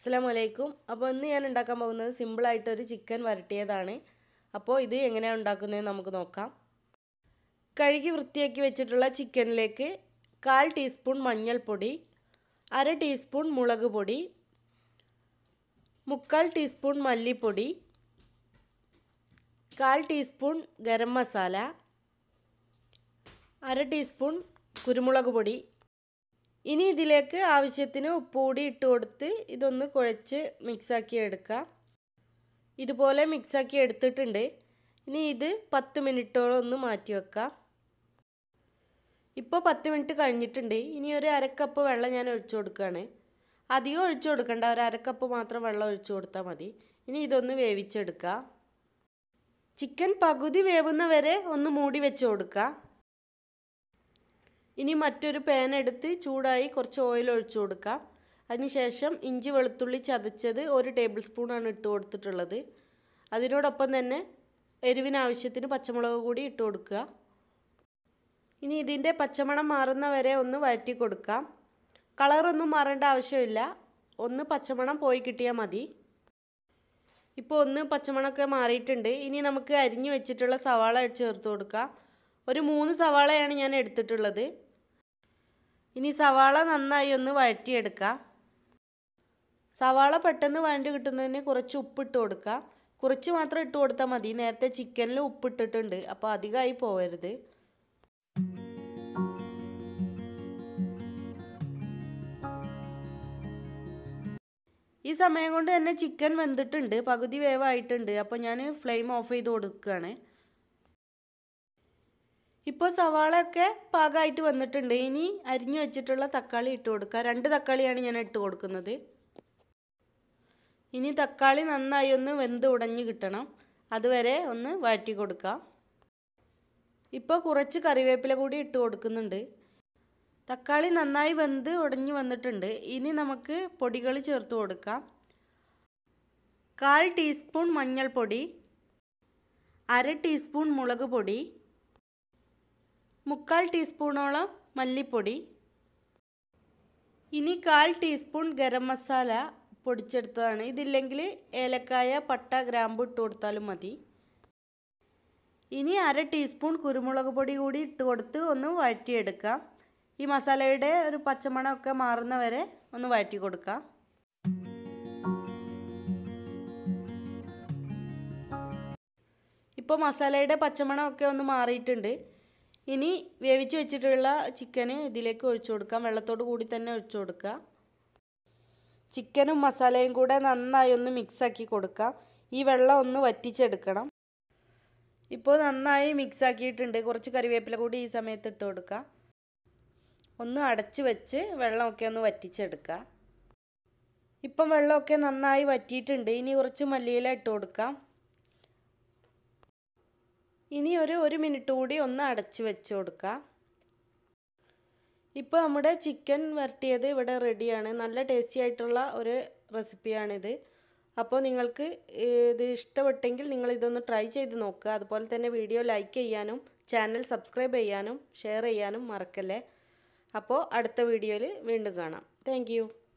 അസ്സാം വലൈക്കും അപ്പോൾ ഇന്ന് ഞാൻ ഉണ്ടാക്കാൻ പോകുന്നത് സിമ്പിളായിട്ടൊരു ചിക്കൻ വരട്ടിയതാണ് അപ്പോൾ ഇത് എങ്ങനെയാണ് ഉണ്ടാക്കുന്നത് നമുക്ക് നോക്കാം കഴുകി വൃത്തിയാക്കി വെച്ചിട്ടുള്ള ചിക്കനിലേക്ക് കാൽ ടീസ്പൂൺ മഞ്ഞൾപ്പൊടി അര ടീസ്പൂൺ മുളക് പൊടി മുക്കാൽ ടീസ്പൂൺ മല്ലിപ്പൊടി കാൽ ടീസ്പൂൺ ഗരം മസാല അര ടീസ്പൂൺ കുരുമുളക് പൊടി ഇനി ഇതിലേക്ക് ആവശ്യത്തിന് ഉപ്പ് കൂടി ഇട്ട് കൊടുത്ത് ഇതൊന്ന് കുഴച്ച് മിക്സാക്കി എടുക്കാം ഇതുപോലെ മിക്സാക്കി എടുത്തിട്ടുണ്ട് ഇനി ഇത് പത്ത് മിനിറ്റോളം ഒന്ന് മാറ്റി വെക്കാം ഇപ്പോൾ പത്ത് മിനിറ്റ് കഴിഞ്ഞിട്ടുണ്ട് ഇനി ഒരു അരക്കപ്പ് വെള്ളം ഞാൻ ഒഴിച്ചു കൊടുക്കുകയാണ് അധികം ഒഴിച്ചു കൊടുക്കണ്ട ഒരു അരക്കപ്പ് മാത്രം വെള്ളം ഒഴിച്ചു കൊടുത്താൽ മതി ഇനി ഇതൊന്ന് വേവിച്ചെടുക്കാം ചിക്കൻ പകുതി വേവുന്ന വരെ ഒന്ന് മൂടി വെച്ച് കൊടുക്കാം ഇനി മറ്റൊരു പാൻ എടുത്ത് ചൂടായി കുറച്ച് ഓയിൽ ഒഴിച്ചു കൊടുക്കാം അതിനുശേഷം ഇഞ്ചി വെളുത്തുള്ളി ചതച്ചത് ഒരു ടേബിൾ സ്പൂണാണ് ഇട്ട് കൊടുത്തിട്ടുള്ളത് അതിനോടൊപ്പം തന്നെ എരിവിന് ആവശ്യത്തിന് പച്ചമുളക് കൂടി ഇട്ട് കൊടുക്കുക ഇനി ഇതിൻ്റെ പച്ചമണം മാറുന്ന വരെ ഒന്ന് വഴറ്റി കൊടുക്കാം കളറൊന്നും മാറേണ്ട ആവശ്യമില്ല ഒന്ന് പച്ചമണം പോയി കിട്ടിയാൽ മതി ഇപ്പോൾ ഒന്ന് പച്ചമണമൊക്കെ മാറിയിട്ടുണ്ട് ഇനി നമുക്ക് അരിഞ്ഞു വെച്ചിട്ടുള്ള സവാള ചേർത്ത് കൊടുക്കാം ഒരു മൂന്ന് സവാളയാണ് ഞാൻ എടുത്തിട്ടുള്ളത് ഇനി സവാള നന്നായി ഒന്ന് വഴറ്റിയെടുക്കാം സവാള പെട്ടെന്ന് വഴണ്ടി കിട്ടുന്നതിന് കുറച്ച് ഉപ്പിട്ട് കൊടുക്കാം കുറച്ച് മാത്രം ഇട്ട് കൊടുത്താൽ മതി നേരത്തെ ചിക്കനിൽ ഉപ്പിട്ടിട്ടുണ്ട് അപ്പോൾ അധികമായി പോകരുത് ഈ സമയം കൊണ്ട് തന്നെ ചിക്കൻ വെന്തിട്ടുണ്ട് പകുതി വേവായിട്ടുണ്ട് അപ്പോൾ ഞാൻ ഫ്ലെയിം ഓഫ് ചെയ്ത് കൊടുക്കുകയാണ് ഇപ്പോൾ സവാളയൊക്കെ പാകമായിട്ട് വന്നിട്ടുണ്ട് ഇനി അരിഞ്ഞു വെച്ചിട്ടുള്ള തക്കാളി ഇട്ട് കൊടുക്കുക രണ്ട് തക്കാളിയാണ് ഞാൻ ഇട്ട് കൊടുക്കുന്നത് ഇനി തക്കാളി നന്നായി ഒന്ന് വെന്ത് ഉടഞ്ഞ് കിട്ടണം അതുവരെ ഒന്ന് വഴറ്റി കൊടുക്കാം ഇപ്പോൾ കുറച്ച് കറിവേപ്പില കൂടി ഇട്ട് കൊടുക്കുന്നുണ്ട് തക്കാളി നന്നായി വെന്ത് ഉടഞ്ഞു വന്നിട്ടുണ്ട് ഇനി നമുക്ക് പൊടികൾ ചേർത്ത് കൊടുക്കാം കാൽ ടീസ്പൂൺ മഞ്ഞൾപ്പൊടി അര ടീസ്പൂൺ മുളക് പൊടി മുക്കാൽ ടീസ്പൂണോളം മല്ലിപ്പൊടി ഇനി കാൽ ടീസ്പൂൺ ഗരം മസാല പൊടിച്ചെടുത്തതാണ് ഇതില്ലെങ്കിൽ ഏലക്കായ പട്ട ഗ്രാമ്പു ഇട്ട് കൊടുത്താലും മതി ഇനി അര ടീസ്പൂൺ കുരുമുളക് പൊടി കൂടി ഇട്ട് കൊടുത്ത് ഒന്ന് വഴറ്റിയെടുക്കാം ഈ മസാലയുടെ ഒരു പച്ചമണമൊക്കെ മാറുന്ന വരെ ഒന്ന് വഴറ്റി കൊടുക്കാം ഇപ്പോൾ മസാലയുടെ പച്ചമണമൊക്കെ ഒന്ന് മാറിയിട്ടുണ്ട് ഇനി വേവിച്ച് വെച്ചിട്ടുള്ള ചിക്കന് ഇതിലേക്ക് ഒഴിച്ചു കൊടുക്കാം വെള്ളത്തോട് കൂടി തന്നെ ഒഴിച്ചു കൊടുക്കുക ചിക്കനും മസാലയും കൂടെ നന്നായി ഒന്ന് മിക്സാക്കി കൊടുക്കാം ഈ വെള്ളം ഒന്ന് വറ്റിച്ചെടുക്കണം ഇപ്പോൾ നന്നായി മിക്സ് ആക്കിയിട്ടുണ്ട് കുറച്ച് കറിവേപ്പില കൂടി ഈ സമയത്ത് ഇട്ട് കൊടുക്കാം ഒന്ന് അടച്ച് വെച്ച് വെള്ളമൊക്കെ ഒന്ന് വറ്റിച്ചെടുക്കുക ഇപ്പം വെള്ളമൊക്കെ നന്നായി വറ്റിയിട്ടുണ്ട് ഇനി കുറച്ച് മല്ലിയില ഇട്ട് കൊടുക്കാം ഇനി ഒരു ഒരു മിനിറ്റ് കൂടി ഒന്ന് അടച്ച് വെച്ച് കൊടുക്കാം ഇപ്പോൾ നമ്മുടെ ചിക്കൻ വരട്ടിയത് ഇവിടെ റെഡിയാണ് നല്ല ടേസ്റ്റി ആയിട്ടുള്ള ഒരു റെസിപ്പിയാണിത് അപ്പോൾ നിങ്ങൾക്ക് ഇത് ഇഷ്ടപ്പെട്ടെങ്കിൽ നിങ്ങൾ ഇതൊന്ന് ട്രൈ ചെയ്ത് നോക്കുക അതുപോലെ തന്നെ വീഡിയോ ലൈക്ക് ചെയ്യാനും ചാനൽ സബ്സ്ക്രൈബ് ചെയ്യാനും ഷെയർ ചെയ്യാനും മറക്കല്ലേ അപ്പോൾ അടുത്ത വീഡിയോയിൽ വീണ്ടും കാണാം താങ്ക്